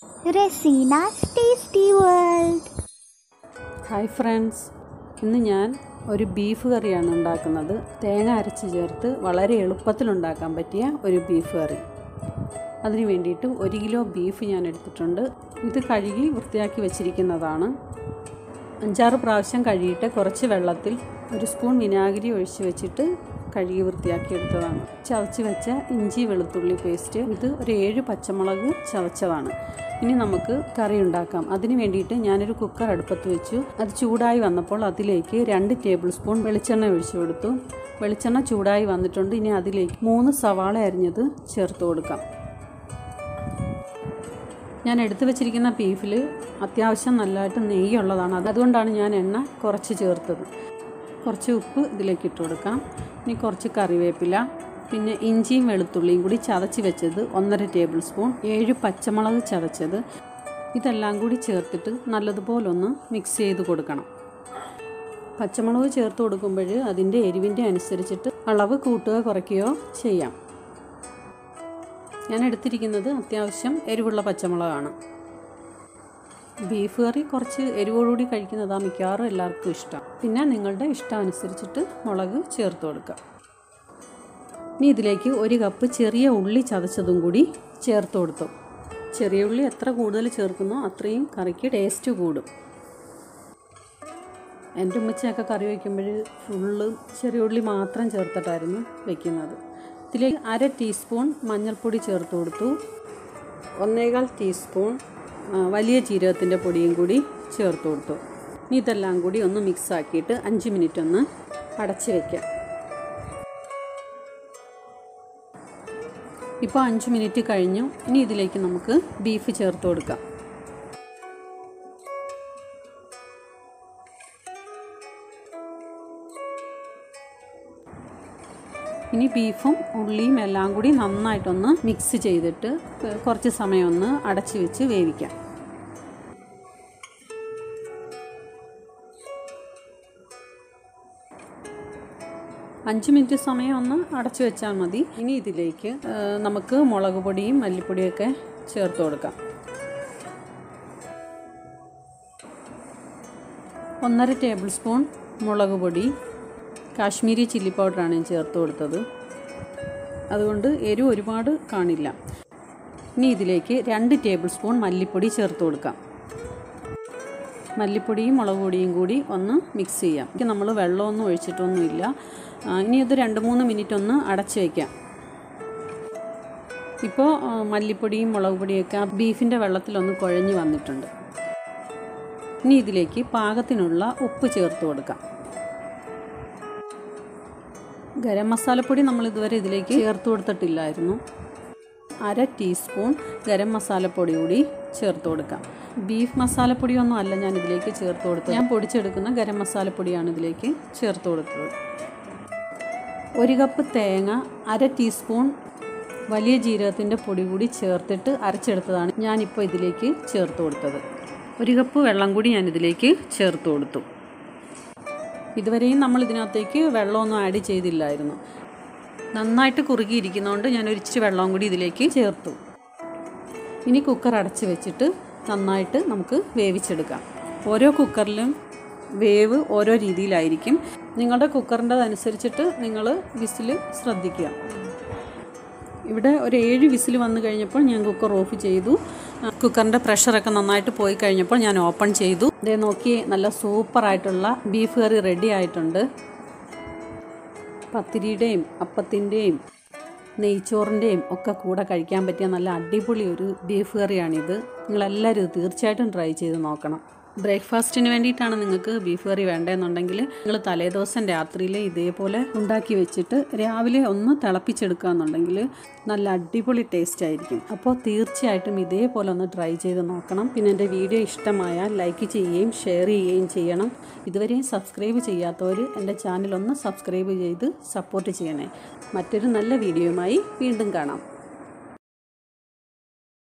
റെസീനാസ് tasty world hi friends ഇന്ന് ഞാൻ ഒരു ബീഫ് കറിയാണ് ഉണ്ടാക്കുന്നത് തേങ്ങ അരച്ച് ചേർത്ത് വളരെ എളുപ്പത്തിൽ ഉണ്ടാക്കാൻ പറ്റിയ ഒരു ബീഫ് കറി അതിന് വേണ്ടിയിട്ട് ഒരു കിലോ ബീഫ് ഞാൻ എടുത്തിട്ടുണ്ട് ഇത് കഴുകി വൃത്തിയാക്കി വെച്ചിരിക്കുന്നതാണ് അഞ്ചാറ് പ്രാവശ്യം കഴുകിയിട്ട് കുറച്ച് വെള്ളത്തിൽ ഒരു സ്പൂൺ വിനാഗിരി ഒഴിച്ച് വെച്ചിട്ട് കഴുകി വൃത്തിയാക്കി എടുത്തതാണ് ചതച്ച് വെച്ച ഇഞ്ചി വെളുത്തുള്ളി പേസ്റ്റ് ഇത് ഒരു ഏഴ് പച്ചമുളക് ചതച്ചതാണ് ഇനി നമുക്ക് കറി ഉണ്ടാക്കാം അതിന് വേണ്ടിയിട്ട് ഞാനൊരു കുക്കർ അടുപ്പത്ത് വെച്ചു അത് ചൂടായി വന്നപ്പോൾ അതിലേക്ക് രണ്ട് ടേബിൾ സ്പൂൺ വെളിച്ചെണ്ണ ഒഴിച്ചു കൊടുത്തു വെളിച്ചെണ്ണ ചൂടായി വന്നിട്ടുണ്ട് ഇനി അതിലേക്ക് മൂന്ന് സവാള അരിഞ്ഞത് ചേർത്ത് കൊടുക്കാം ഞാൻ എടുത്തു വെച്ചിരിക്കുന്ന ബീഫിൽ അത്യാവശ്യം നല്ലതായിട്ട് നെയ്യുള്ളതാണ് അത് അതുകൊണ്ടാണ് ഞാൻ എണ്ണ കുറച്ച് ചേർത്തത് കുറച്ച് ഉപ്പ് ഇതിലേക്ക് ഇട്ട് കൊടുക്കാം ഇനി കുറച്ച് കറിവേപ്പില പിന്നെ ഇഞ്ചിയും വെളുത്തുള്ളിയും കൂടി ചതച്ച് വെച്ചത് ഒന്നര ടേബിൾ സ്പൂൺ ഏഴ് പച്ചമുളക് ചതച്ചത് ഇതെല്ലാം കൂടി ചേർത്തിട്ട് നല്ലതുപോലൊന്ന് മിക്സ് ചെയ്ത് കൊടുക്കണം പച്ചമുളക് ചേർത്ത് കൊടുക്കുമ്പോൾ അതിൻ്റെ എരിവിൻ്റെ അനുസരിച്ചിട്ട് അളവ് കൂട്ടുക കുറയ്ക്കുകയോ ചെയ്യാം ഞാൻ എടുത്തിരിക്കുന്നത് അത്യാവശ്യം എരിവുള്ള പച്ചമുളകാണ് ബീഫ് കറി കുറച്ച് എരിവോടുകൂടി കഴിക്കുന്നതാണ് മിക്കവാറും എല്ലാവർക്കും ഇഷ്ടം പിന്നെ നിങ്ങളുടെ ഇഷ്ടം അനുസരിച്ചിട്ട് മുളക് ചേർത്ത് കൊടുക്കുക ഇനി ഇതിലേക്ക് ഒരു കപ്പ് ചെറിയ ഉള്ളി ചതച്ചതും കൂടി ചേർത്ത് കൊടുത്തു ചെറിയ ഉള്ളി എത്ര കൂടുതൽ ചേർക്കുന്നോ അത്രയും കറിക്ക് ടേസ്റ്റ് കൂടും എൻ്റെ ഉമ്മച്ചയൊക്കെ കറി വയ്ക്കുമ്പോൾ ഫുള്ള് ചെറിയ ഉള്ളി മാത്രം ചേർത്തിട്ടായിരുന്നു വെക്കുന്നത് ഇതിലേക്ക് അര ടീസ്പൂൺ മഞ്ഞൾപ്പൊടി ചേർത്ത് കൊടുത്തു ഒന്നേകാൽ ടീസ്പൂൺ ആ, വലിയ ജീരകത്തിൻ്റെ പൊടിയും കൂടി ചേർത്ത് കൊടുത്തു ഇനി ഇതെല്ലാം കൂടി ഒന്ന് മിക്സ് ആക്കിയിട്ട് അഞ്ച് മിനിറ്റ് ഒന്ന് അടച്ച് വയ്ക്കാം ഇപ്പോൾ അഞ്ച് മിനിറ്റ് കഴിഞ്ഞു ഇനി ഇതിലേക്ക് നമുക്ക് ബീഫ് ചേർത്ത് കൊടുക്കാം ഇനി ബീഫും ഉള്ളിയും എല്ലാം കൂടി നന്നായിട്ടൊന്ന് മിക്സ് ചെയ്തിട്ട് കുറച്ച് സമയം ഒന്ന് അടച്ചു വെച്ച് വേവിക്കാം അഞ്ച് മിനിറ്റ് സമയം ഒന്ന് അടച്ചു വെച്ചാൽ മതി ഇനി ഇതിലേക്ക് ആ, നമുക്ക് മുളക് പൊടിയും മല്ലിപ്പൊടിയൊക്കെ ചേർത്ത് കൊടുക്കാം ഒന്നര ടേബിൾ സ്പൂൺ മുളക് പൊടി കാശ്മീരി ചില്ലി പൗഡറാണ് ഞാൻ ചേർത്ത് കൊടുത്തത് അതുകൊണ്ട് എരിവ് ഒരുപാട് കാണില്ല ഇനി ഇതിലേക്ക് രണ്ട് ടേബിൾ സ്പൂൺ മല്ലിപ്പൊടി ചേർത്ത് കൊടുക്കാം മല്ലിപ്പൊടിയും മുളക് പൊടിയും കൂടി ഒന്ന് മിക്സ് ചെയ്യാം ഇത് നമ്മൾ വെള്ളമൊന്നും ഒഴിച്ചിട്ടൊന്നുമില്ല ആ, ഇനി ഇത് രണ്ട് മൂന്ന് മിനിറ്റ് ഒന്ന് അടച്ച് വയ്ക്കാം ഇപ്പോൾ ആ, മല്ലിപ്പൊടിയും മുളക് പൊടിയൊക്കെ ആ ബീഫിൻ്റെ വെള്ളത്തിലൊന്ന് കുഴഞ്ഞ് വന്നിട്ടുണ്ട് ഇനി ഇതിലേക്ക് പാകത്തിനുള്ള ഉപ്പ് ചേർത്ത് കൊടുക്കാം ഗരം മസാലപ്പൊടി നമ്മൾ ഇതുവരെ ഇതിലേക്ക് ചേർത്ത് കൊടുത്തിട്ടില്ലായിരുന്നു അര ടീസ്പൂൺ ഗരം മസാലപ്പൊടി കൂടി ചേർത്ത് കൊടുക്കാം ബീഫ് മസാലപ്പൊടിയൊന്നും അല്ല ഞാൻ ഇതിലേക്ക് ചേർത്ത് കൊടുത്തത് ഞാൻ പൊടിച്ചെടുക്കുന്ന ഗരം മസാലപ്പൊടിയാണ് ഇതിലേക്ക് ചേർത്ത് കൊടുത്തത് ഒരു കപ്പ് തേങ്ങ അര ടീസ്പൂൺ വലിയ ജീരകത്തിൻ്റെ പൊടി കൂടി ചേർത്തിട്ട് അരച്ചെടുത്തതാണ് ഞാനിപ്പോൾ ഇതിലേക്ക് ചേർത്ത് കൊടുത്തത് ഒരു കപ്പ് വെള്ളം കൂടി ഞാൻ ഇതിലേക്ക് ചേർത്ത് കൊടുത്തു ഇതുവരെയും നമ്മൾ ഇതിനകത്തേക്ക് വെള്ളമൊന്നും ആഡ് ചെയ്തില്ലായിരുന്നു നന്നായിട്ട് കുറുകിയിരിക്കുന്നതുകൊണ്ട് ഞാൻ ഒരു ഇച്ചിരി വെള്ളവും കൂടി ഇതിലേക്ക് ചേർത്തു ഇനി കുക്കർ അടച്ച് വെച്ചിട്ട് നന്നായിട്ട് നമുക്ക് വേവിച്ചെടുക്കാം ഓരോ കുക്കറിലും വേവ് ഓരോ രീതിയിലായിരിക്കും നിങ്ങളുടെ കുക്കറിൻ്റെ അനുസരിച്ചിട്ട് നിങ്ങൾ വിസിൽ ശ്രദ്ധിക്കുക ഇവിടെ ഒരു ഏഴ് വിസിൽ വന്നു കഴിഞ്ഞപ്പോൾ ഞാൻ കുക്കർ ഓഫ് ചെയ്തു ആ, കുക്കറിൻ്റെ പ്രഷറൊക്കെ നന്നായിട്ട് പോയി കഴിഞ്ഞപ്പോൾ ഞാൻ ഓപ്പൺ ചെയ്തു ഇതേ നോക്കി നല്ല സൂപ്പറായിട്ടുള്ള ബീഫ് കറി റെഡി ആയിട്ടുണ്ട് പത്തിരിയുടെയും അപ്പത്തിൻ്റെയും നെയ്ച്ചോറിൻ്റെയും ഒക്കെ കൂടെ കഴിക്കാൻ പറ്റിയ നല്ല അടിപൊളി ഒരു ബീഫ് കറിയാണിത് നിങ്ങളെല്ലാവരും ഇത് തീർച്ചയായിട്ടും ട്രൈ ചെയ്ത് നോക്കണം ബ്രേക്ക്ഫാസ്റ്റിന് വേണ്ടിയിട്ടാണ് നിങ്ങൾക്ക് ബീഫ് കറി വേണ്ടതെന്നുണ്ടെങ്കിൽ നിങ്ങൾ തലേദിവസം രാത്രിയിൽ ഇതേപോലെ ഉണ്ടാക്കി വെച്ചിട്ട് രാവിലെ ഒന്ന് തിളപ്പിച്ചെടുക്കുക എന്നുണ്ടെങ്കിൽ നല്ല അടിപൊളി ടേസ്റ്റ് ആയിരിക്കും അപ്പോൾ തീർച്ചയായിട്ടും ഇതേപോലെ ഒന്ന് ട്രൈ ചെയ്ത് നോക്കണം പിന്നെ എൻ്റെ വീഡിയോ ഇഷ്ടമായാൽ ലൈക്ക് ചെയ്യുകയും ഷെയർ ചെയ്യുകയും ചെയ്യണം ഇതുവരെയും സബ്സ്ക്രൈബ് ചെയ്യാത്തവർ എൻ്റെ ചാനൽ ഒന്ന് സബ്സ്ക്രൈബ് ചെയ്ത് സപ്പോർട്ട് ചെയ്യണേ മറ്റൊരു നല്ല വീഡിയോയുമായി വീണ്ടും കാണാം